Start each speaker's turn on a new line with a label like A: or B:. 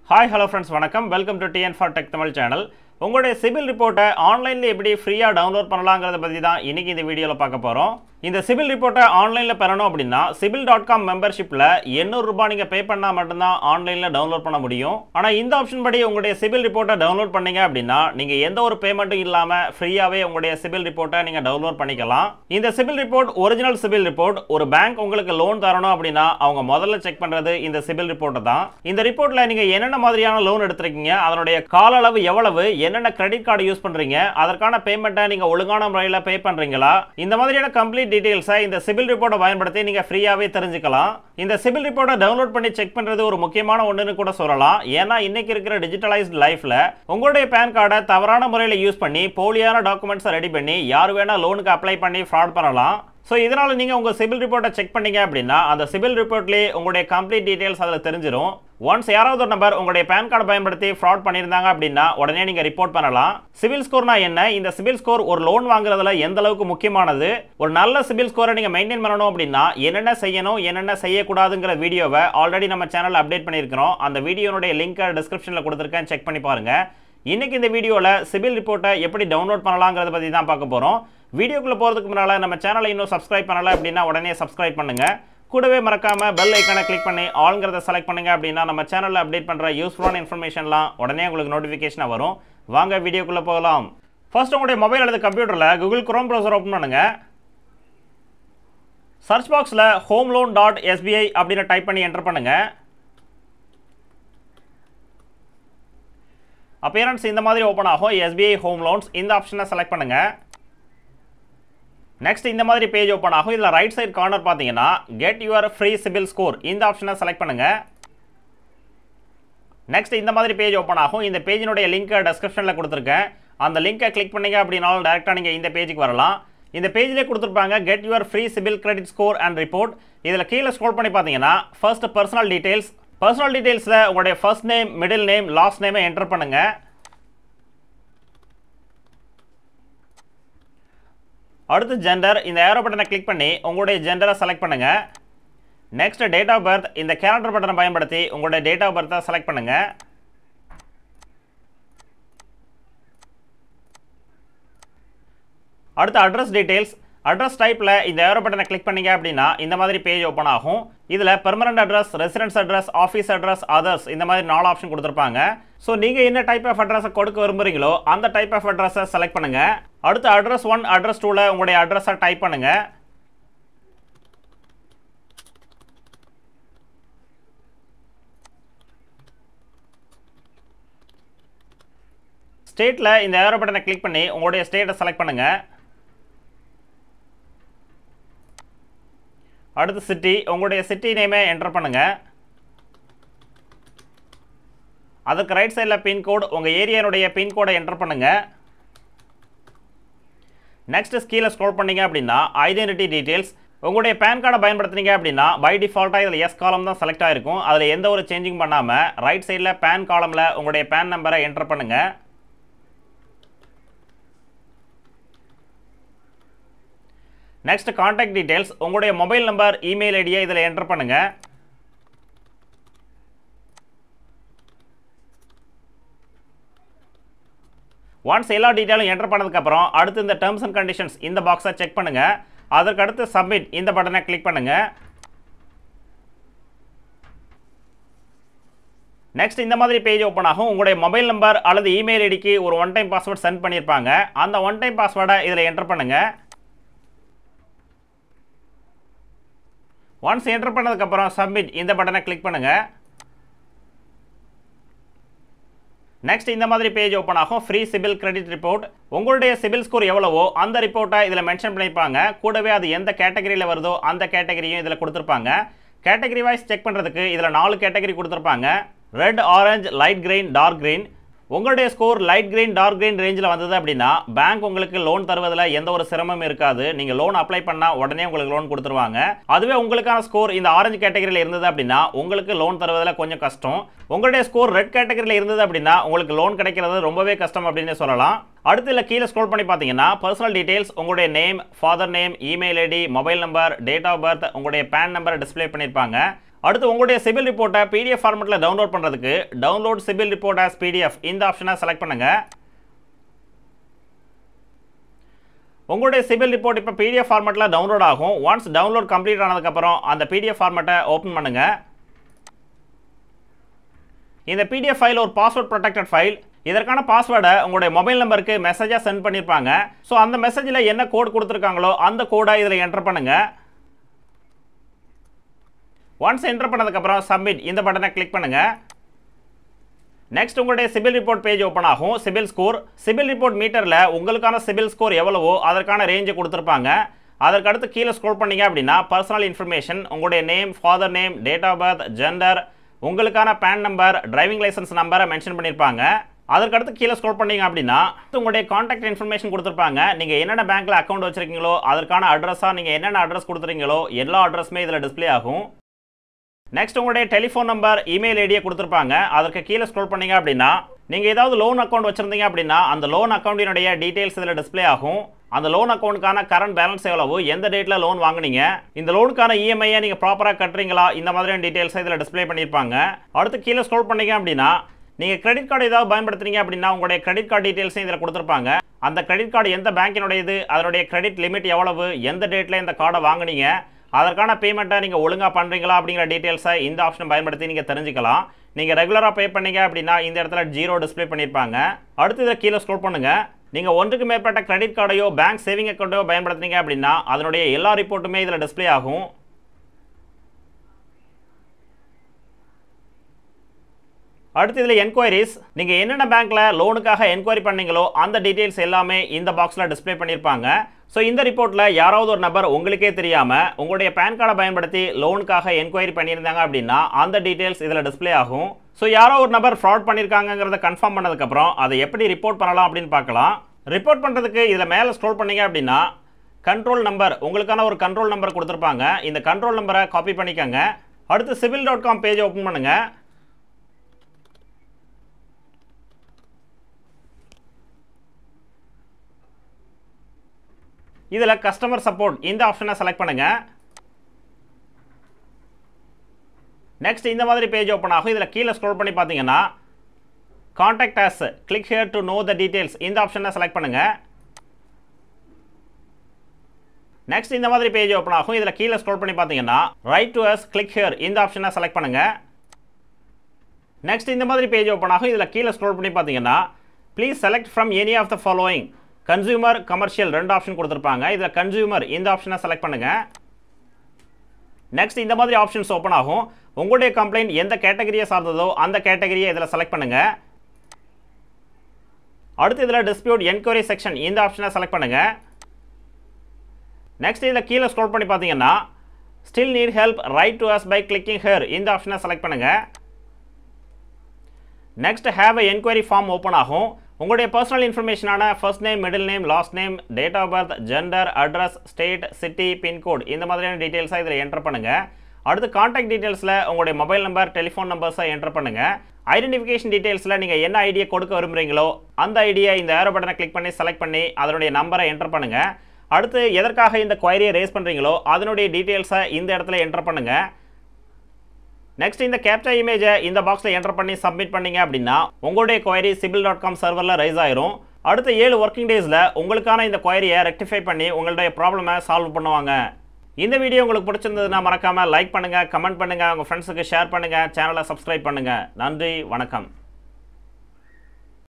A: hi hello friends வணக்கம் welcome to TN for tech Tamil channel உங்களுடைய CIBIL ரிப்போர்ட்டை ஆன்லைனில் எப்படி ஃப்ரீயாக டவுன்லோட் பண்ணலாங்கிறத பற்றி தான் இன்றைக்கி இந்த வீடியோவில் பார்க்க போகிறோம் இந்த சிபில் ரிப்போர்ட்டை ஆன்லைனில் பெறணும் அப்படின்னா சிபில் டாட் காம் மெம்பர்ஷிப்பில் எண்ணூறுரூபா நீங்கள் பே பண்ணால் மட்டும்தான் ஆன்லைனில் டவுன்லோட் பண்ண முடியும் ஆனால் இந்த ஆப்ஷன் படி உங்களுடைய சிபில் ரிப்போர்ட்டை டவுன்லோட் பண்ணீங்க அப்படின்னா நீங்கள் எந்த ஒரு பேமெண்ட்டும் இல்லாமல் ஃப்ரீயாகவே உங்களுடைய சிபில் ரிப்போர்ட்டை நீங்கள் டவுன்லோட் பண்ணிக்கலாம் இந்த CIBIL report original CIBIL report ஒரு பேங்க் உங்களுக்கு லோன் தரணும் அப்படின்னா அவங்க முதல்ல செக் பண்ணுறது இந்த சிபில் ரிப்போர்ட்டை தான் இந்த ரிப்போர்ட்டில் நீங்கள் என்னென்ன மாதிரியான லோன் எடுத்திருக்கீங்க அதனுடைய கால அளவு எவ்வளவு என்னென்ன கிரெடிட் கார்டு யூஸ் பண்ணுறீங்க அதற்கான பேமெண்ட்டை நீங்கள் ஒழுங்கான முறையில் பே பண்ணுறீங்களா இந்த மாதிரியான கம்ப்ளீட் டீட்டெயில்ஸை இந்த சிபில் ரிப்போர்ட்டை பயன்படுத்தி நீங்கள் ஃப்ரீயாகவே தெரிஞ்சுக்கலாம் இந்த சிபில் ரிப்போர்ட்டை டவுன்லோட் பண்ணி செக் பண்ணுறது ஒரு முக்கியமான ஒன்றுன்னு கூட சொல்லலாம் ஏன்னா இன்னைக்கு இருக்கிற டிஜிட்டலைஸ்ட் லைஃப்பில் உங்களுடைய பேன் கார்டை தவறான முறையில் யூஸ் பண்ணி போலியான டாக்குமெண்ட்ஸை ரெடி பண்ணி யார் வேணால் லோனுக்கு அப்ளை பண்ணி ஃப்ராட் பண்ணலாம் ஸோ இதனால் நீங்கள் உங்கள் சிபில் ரிப்போர்ட்டை செக் பண்ணீங்க அப்படின்னா அந்த சிபில் ரிப்போர்ட்லேயே உங்களுடைய கம்ப்ளீட் டீட்டெயில்ஸ் அதில் தெரிஞ்சிடும் ஒன்ஸ் யாராவது ஒரு நபர் உங்களுடைய பேன் கார்டு பயன்படுத்தி ஃப்ராட் பண்ணியிருந்தாங்க அப்படின்னா உடனே நீங்கள் ரிப்போர்ட் பண்ணலாம் சிவில் ஸ்கோர்னா என்ன இந்த சிவில் ஸ்கோர் ஒரு லோன் வாங்குறதுல எந்த அளவுக்கு முக்கியமானது ஒரு நல்ல சிவில் ஸ்கோரை நீங்கள் மெயின்டைன் பண்ணணும் அப்படின்னா என்னென்ன செய்யணும் என்னென்ன செய்யக்கூடாதுங்கிற வீடியோவை ஆல்ரெடி நம்ம சேனலில் அப்டேட் பண்ணியிருக்கிறோம் அந்த வீடியோனுடைய லிங்க்கை டிஸ்கிரிப்ஷனில் கொடுத்துருக்கேன் செக் பண்ணி பாருங்கள் இன்னைக்கு இந்த வீடியோவில் சிபில் ரிப்போர்ட்டை எப்படி டவுன்லோட் பண்ணலாங்கிறத பற்றி தான் பார்க்க போகிறோம் வீடியோக்குள்ளே போகிறதுக்கு முன்னால் நம்ம சேனலை இன்னும் சப்ஸ்கிரைப் பண்ணலை அப்படின்னா உடனே சப்ஸ்கிரைப் பண்ணுங்கள் கூடவே மறக்காமல் பெல் ஐக்கானை கிளிக் பண்ணி ஆல்ங்கிறத செலக்ட் பண்ணுங்க அப்படின்னா நம்ம சேனலில் அப்டேட் பண்ணுற யூஸ்ஃபுல்லான இன்ஃபர்மேஷன்லாம் உடனே உங்களுக்கு நோட்டிஃபிகேஷனாக வரும் வாங்க வீடியோக்குள்ளே போகலாம் ஃபர்ஸ்ட் உங்களுடைய மொபைல் அல்லது கம்ப்யூட்டரில் கூகுள் குரோம் ப்ரௌசர் ஓப்பன் பண்ணுங்க சர்ச் பாக்ஸில் ஹோம் லோன் டாட் எஸ்பிஐ அப்படின்னு டைப் பண்ணி என்டர் பண்ணுங்கள் அப்பியரன்ஸ் இந்த மாதிரி ஓப்பன் ஆகும் எஸ்பிஐ ஹோம் லோன்ஸ் இந்த ஆப்ஷனை செலக்ட் பண்ணுங்கள் நெக்ஸ்ட் இந்த மாதிரி பேஜ் ஓப்பன் ஆகும் இதில் ரைட் சைட் கார்னர் பார்த்தீங்கன்னா get your free CIBIL score இந்த ஆப்ஷனை செலக்ட் பண்ணுங்கள் நெக்ஸ்ட் இந்த மாதிரி பேஜ் ஓப்பன் ஆகும் இந்த பேஜினுடைய லிங்க்கை டெஸ்கிரிப்ஷனில் கொடுத்துருக்கேன் அந்த லிங்கை கிளிக் பண்ணீங்க அப்படின்னாலும் டேரெக்டாக நீங்கள் இந்த பேஜுக்கு வரலாம் இந்த பேஜிலே கொடுத்துருப்பாங்க get your free CIBIL credit score and report இதில் கீழே ஸ்க்ரோல் பண்ணி பார்த்தீங்கன்னா ஃபர்ஸ்ட் பர்சனல் டீடைல்ஸ் பர்சனல் டீடைல்ஸில் உங்களுடைய first name middle name last நேமை என்டர் பண்ணுங்கள் அடுத்து ஜெண்டர் இந்த ஏரோ பட்டனை கிளிக் பண்ணி உங்களுடைய ஜெண்டரை செலக்ட் பண்ணுங்கள் நெக்ஸ்ட் டேட் ஆஃப் பர்த் இந்த கேலண்டர் பட்டனை பயன்படுத்தி உங்களுடைய டேட் ஆஃப் பர்த்தை செலக்ட் பண்ணுங்கள் அடுத்து அட்ரஸ் டீடைல்ஸ் அட்ரஸ் டைப்பில் இந்த ஏரோ பட்டனை கிளிக் பண்ணீங்க அப்படின்னா இந்த மாதிரி பேஜ் ஓப்பன் ஆகும் இதில் permanent address residence address office address others இந்த மாதிரி நாலு ஆப்ஷன் கொடுத்துருப்பாங்க ஸோ நீங்கள் என்ன டைப் ஆஃப் அட்ரஸை கொடுக்க விரும்புகிறீங்களோ அந்த டைப் ஆஃப் அட்ரஸை செலக்ட் பண்ணுங்கள் அடுத்து அட்ரஸ் ஒன் அட்ரஸ் டூவில் உங்களுடைய அட்ரஸை டைப் பண்ணுங்கள் ஸ்டேட்டில் இந்த ஏரோ பட்டனை கிளிக் பண்ணி உங்களுடைய ஸ்டேட்டை செலக்ட் பண்ணுங்கள் அடுத்து சிட்டி உங்களுடைய சிட்டி நேமை என்டர் பண்ணுங்கள் அதுக்கு ரைட் சைடில் பின்கோடு உங்கள் ஏரியானுடைய பின்கோடை என்டர் பண்ணுங்கள் நெக்ஸ்ட் கீழே ஸ்க்ரோல் பண்ணீங்க அப்படின்னா ஐடென்டிட்டி டீட்டெயில்ஸ் உங்களுடைய பேன் கார்டை பயன்படுத்துனீங்க அப்படின்னா பை டிஃபால்ட்டாக இதில் எஸ் காலம் தான் செலக்ட் ஆகிருக்கும் அதில் எந்த ஒரு சேஞ்சிங் பண்ணாமல் ரைட் சைடில் பேன் காலமில் உங்களுடைய பேன் நம்பரை என்டர் பண்ணுங்கள் நெக்ஸ்ட் காண்டாக்ட் டீடைல்ஸ் உங்களுடைய மொபைல் நம்பர் இமெயில் ஐடியை இதில் என்டர் பண்ணுங்கள் ஒன்ஸ் எல்லா டீட்டெயிலும் என்டர் பண்ணதுக்கப்புறம் அடுத்து இந்த டேர்ம்ஸ் அண்ட் கண்டிஷன்ஸ் இந்த பாக்ஸை செக் பண்ணுங்கள் அதற்கு அடுத்து சப்மிட் இந்த பட்டனை கிளிக் பண்ணுங்கள் நெக்ஸ்ட் இந்த மாதிரி பேஜ் ஓப்பன் ஆகும் உங்களுடைய மொபைல் நம்பர் அல்லது இமெயில் ஐடிக்கு ஒரு ஒன் டைம் பாஸ்வேர்ட் சென்ட் பண்ணியிருப்பாங்க அந்த ஒன் டைம் பாஸ்வேர்டை இதில் என்டர் பண்ணுங்கள் ஒன்ஸ் என்டர் பண்ணதுக்கப்புறம் சப்மிட் இந்த பட்டனை கிளிக் பண்ணுங்கள் நெக்ஸ்ட் இந்த மாதிரி பேஜ் ஓப்பன் ஆகும் ஃப்ரீ சிபில் கிரெடிட் ரிப்போர்ட் உங்களுடைய சிபில் ஸ்கோர் எவ்வளவோ அந்த ரிப்போர்ட்டை இதில் மென்ஷன் பண்ணியிருப்பாங்க கூடவே அது எந்த கேட்டகரியில் வருதோ அந்த கேட்டகரியும் இதில் கொடுத்துருப்பாங்க கேட்டகரி வைஸ் செக் பண்ணுறதுக்கு இதில் நாலு கேட்டகரி கொடுத்துருப்பாங்க red orange light green dark green உங்களுடைய score light green dark green ரேஞ்சில் வந்தது அப்படின்னா பேங்க் உங்களுக்கு லோன் தருவதில் எந்த ஒரு சிரமமும் இருக்காது நீங்கள் லோன் அப்ளை பண்ணால் உடனே உங்களுக்கு லோன் கொடுத்துருவாங்க அதுவே உங்களுக்கான ஸ்கோர் இந்த ஆரஞ்சு கேட்டகரியில் இருந்தது அப்படின்னா உங்களுக்கு லோன் தருவதில் கொஞ்சம் கஷ்டம் உங்களுடைய ஸ்கோர் ரெட் கேட்டகரியில் இருந்தது அப்படின்னா உங்களுக்கு லோன் கிடைக்கிறது ரொம்பவே கஷ்டம் அப்படின்னு சொல்லலாம் அடுத்து இல்லை கீழே ஸ்க்ரோல் பண்ணி பார்த்தீங்கன்னா பர்சனல் டீடைல்ஸ் உங்களுடைய name father name email ID mobile number date of birth உங்களுடைய பேன் நம்பர் டிஸ்ப்ளே பண்ணியிருப்பாங்க அடுத்து உங்களுடைய சிபில் ரிப்போர்ட்டை பிடிஎஃப் ஃபார்மெட்டில் டவுன்லோட் பண்ணுறதுக்கு download CIBIL report as PDF இந்த ஆப்ஷனை செலக்ட் பண்ணுங்கள் உங்களுடைய சிபில் ரிப்போர்ட் இப்போ பிடிஎஃப் ஃபார்மெட்டில் டவுன்லோட் ஆகும் ஒன்ஸ் டவுன்லோட் கம்ப்ளீட் ஆனதுக்கப்புறம் அந்த பிடிஎஃப் ஃபார்மெட்டை ஓப்பன் பண்ணுங்கள் இந்த பிடிஎஃப் ஃபைல் ஒரு பாஸ்வேர்ட் ப்ரொடெக்டட் ஃபைல் இதற்கான பாஸ்வேர்டை உங்களுடைய மொபைல் நம்பருக்கு மெசேஜாக சென்ட் பண்ணியிருப்பாங்க ஸோ அந்த மெசேஜில் என்ன கோட் கொடுத்துருக்காங்களோ அந்த கோடை இதில் என்டர் பண்ணுங்கள் ஒன்ஸ் என்டர் பண்ணதுக்கப்புறம் சப்மிட் இந்த பட்டனை கிளிக் பண்ணுங்கள் நெக்ஸ்ட் உங்களுடைய சிபில் ரிப்போர்ட் பேஜ் ஓப்பன் ஆகும் சிபில் ஸ்கோர் சிபில் ரிப்போர்ட் மீட்டரில் உங்களுக்கான சிபில் ஸ்கோர் எவ்வளவோ அதற்கான ரேஞ்சை கொடுத்துருப்பாங்க அதற்கு அடுத்து கீழே ஸ்க்ரோல் பண்ணீங்க அப்படின்னா பர்சனல் இன்ஃபர்மேஷன் உங்களுடைய name father name date of birth gender உங்களுக்கான பேன் நம்பர் டிரைவிங் லைசன்ஸ் நம்பரை மென்ஷன் பண்ணியிருப்பாங்க அதற்கடுத்து கீழே ஸ்க்ரோல் பண்ணீங்க அப்படின்னா உங்களுடைய காண்டாக்ட் இன்ஃபர்மேஷன் கொடுத்துருப்பாங்க நீங்கள் என்னென்ன பேங்க்கில் அக்கௌண்ட் வச்சிருக்கீங்களோ அதற்கான அட்ரஸாக நீங்கள் என்னென்ன அட்ரஸ் கொடுத்துறீங்களோ எல்லா அட்ரஸுமே இதில் டிஸ்ப்ளே ஆகும் நெக்ஸ்ட் உங்களுடைய டெலிஃபோன் நம்பர் இமெயில் ஐடியை கொடுத்துருப்பாங்க அதற்கு கீழே ஸ்க்ரோல் பண்ணீங்க அப்படின்னா நீங்கள் ஏதாவது லோன் அக்கௌண்ட் வச்சுருந்தீங்க அப்படின்னா அந்த லோன் அக்கௌண்ட்டினுடைய டீட்டெயில்ஸ் இதில் டிஸ்ப்ளே ஆகும் அந்த லோன் அக்கௌண்ட்டுக்கான கரண்ட் பேலன்ஸ் எவ்வளவு எந்த டேட்டில் லோன் வாங்குனீங்க இந்த லோனுக்கான இஎம்ஐயை நீங்கள் ப்ராப்பராக கட்டுறீங்களா இந்த மாதிரியான டீட்டெயில்ஸை இதில் டிஸ்ப்ளே பண்ணியிருப்பாங்க அடுத்து கீழே ஸ்க்ரோல் பண்ணீங்க அப்படின்னா நீங்கள் கிரெடிட் கார்டு ஏதாவது பயன்படுத்துறீங்க அப்படின்னா உங்களுடைய கிரெடிட் கார்டு டீட்டெயில்ஸையும் இதில் கொடுத்துருப்பாங்க அந்த கிரெடிட் கார்டு எந்த பேங்கினுடையது அதனுடைய கிரெடிட் லிமிட் எவ்வளவு எந்த டேட்டில் இந்த கார்டை வாங்குனீங்க அதற்கான பேமெண்ட்டை நீங்கள் ஒழுங்காக பண்ணுறீங்களா அப்படிங்கிற டீட்டெயில்ஸை இந்த ஆப்ஷனை பயன்படுத்தி நீங்கள் தெரிஞ்சுக்கலாம் நீங்கள் ரெகுலராக பே பண்ணீங்க அப்படின்னா இந்த இடத்துல ஜீரோ டிஸ்ப்ளே பண்ணியிருப்பாங்க அடுத்து இதை கீழே ஸ்க்ரோல் பண்ணுங்கள் நீங்கள் ஒன்றுக்கு மேற்பட்ட கிரெடிட் கார்டையோ பேங்க் சேவிங் அக்கௌண்ட்டோ பயன்படுத்துனீங்க அப்படின்னா அதனுடைய எல்லா ரிப்போர்ட்டுமே இதில் டிஸ்ப்ளே ஆகும் அடுத்து இதில் என்கொயரிஸ் நீங்கள் என்னென்ன பேங்க்கில் லோனுக்காக என்கொயரி பண்ணீங்களோ அந்த டீட்டெயில்ஸ் எல்லாமே இந்த பாக்ஸில் டிஸ்ப்ளே பண்ணியிருப்பாங்க ஸோ இந்த ரிப்போர்ட்டில் யாராவது ஒரு நபர் உங்களுக்கே தெரியாமல் உங்களுடைய பேன் கார்டை பயன்படுத்தி லோனுக்காக என்கொயரி பண்ணியிருந்தாங்க அப்படின்னா அந்த டீட்டெயில்ஸ் இதில் டிஸ்ப்ளே ஆகும் ஸோ யாரோ ஒரு நபர் ஃப்ராட் பண்ணியிருக்காங்கிறத கன்ஃபார்ம் பண்ணதுக்கப்புறம் அதை எப்படி ரிப்போர்ட் பண்ணலாம் அப்படின்னு பார்க்கலாம் ரிப்போர்ட் பண்ணுறதுக்கு இதில் மேலே ஸ்க்ரோல் பண்ணீங்க அப்படின்னா கண்ட்ரோல் நம்பர் உங்களுக்கான ஒரு கண்ட்ரோல் நம்பர் கொடுத்துருப்பாங்க இந்த கண்ட்ரோல் நம்பரை காப்பி பண்ணிக்கோங்க அடுத்து CIBIL dot com page open பண்ணுங்கள் இதில் கஸ்டமர் சப்போர்ட் இந்த ஆப்ஷனை செலக்ட் பண்ணுங்கள் நெக்ஸ்ட் இந்த மாதிரி பேஜ் ஓப்பன் ஆகும் இதில் கீழே ஸ்க்ரோல் பண்ணி பார்த்தீங்கன்னா contact us click here to know the details இந்த ஆப்ஷனை செலக்ட் பண்ணுங்கள் நெக்ஸ்ட் இந்த மாதிரி பேஜ் ஓப்பன் ஆகும் இதில் கீழே ஸ்க்ரோல் பண்ணி பார்த்தீங்கன்னா write to us click here இந்த ஆப்ஷனை செலக்ட் பண்ணுங்கள் நெக்ஸ்ட் இந்த மாதிரி பேஜ் ஓப்பன் ஆகும் இதில் கீழே ஸ்க்ரோல் பண்ணி பார்த்தீங்கன்னா please select from any of the following consumer commercial ரெண்டு ஆப்ஷன் கொடுத்துருப்பாங்க இதில் கன்சியூமர் இந்த ஆப்ஷனை செலக்ட் பண்ணுங்கள் நெக்ஸ்ட் இந்த மாதிரி ஆப்ஷன்ஸ் ஓப்பன் ஆகும் உங்களுடைய கம்ப்ளைண்ட் எந்த கேட்டகரியை சார்ந்ததோ அந்த கேட்டகரியை இதில் செலக்ட் பண்ணுங்கள் அடுத்து இதில் டிஸ்பியூட் என்கொயரி செக்ஷன் இந்த ஆப்ஷனை செலக்ட் பண்ணுங்கள் நெக்ஸ்ட் இதில் கீழே ஸ்க்ரோல் பண்ணி பார்த்தீங்கன்னா still need help write to us by clicking here இந்த ஆப்ஷனை செலக்ட் பண்ணுங்கள் next have a enquiry form open ஆகும் உங்களுடைய பர்சனல் இன்ஃபர்மேஷனான first name middle name last name date of birth gender address state city pincode இந்த மாதிரியான டீட்டெயில்ஸாக இதில் enter பண்ணுங்கள் அடுத்து காண்டாக்ட் டீட்டெயில்ஸில் உங்களுடைய மொபைல் நம்பர் டெலிஃபோன் நம்பர்ஸை என்டர் பண்ணுங்கள் ஐடென்டிஃபிகேஷன் டீட்டெயில்ஸில் நீங்கள் என்ன ஐடியை கொடுக்க விரும்புகிறீங்களோ அந்த ஐடியை இந்த ஏரோ பட்டனை கிளிக் பண்ணி செலக்ட் பண்ணி அதனுடைய நம்பரை என்டர் பண்ணுங்கள் அடுத்து எதற்காக இந்த குவரியை ரேஸ் பண்ணுறீங்களோ அதனுடைய டீட்டெயில்ஸை இந்த இடத்துல என்டர் பண்ணுங்கள் நெக்ஸ்ட் இந்த கேப்சா இமேஜை இந்த பாக்ஸில் என்டர் பண்ணி சப்மிட் பண்ணீங்க அப்படின்னா உங்களுடைய குவரி சிபில் டாட் காம் சர்வரில் ரைஸ் ஆயிரும் அடுத்த ஏழு ஒர்க்கிங் டேஸில் உங்களுக்கான இந்த குவரியை ரெக்டிஃபை பண்ணி உங்களுடைய ப்ராப்ளமை சால்வ் பண்ணுவாங்க இந்த வீடியோ உங்களுக்கு பிடிச்சிருந்ததுன்னா மறக்காமல் லைக் பண்ணுங்கள் கமெண்ட் பண்ணுங்கள் உங்கள் ஃப்ரெண்ட்ஸுக்கு ஷேர் பண்ணுங்கள் சேனலை சப்ஸ்கிரைப் பண்ணுங்கள் நன்றி வணக்கம்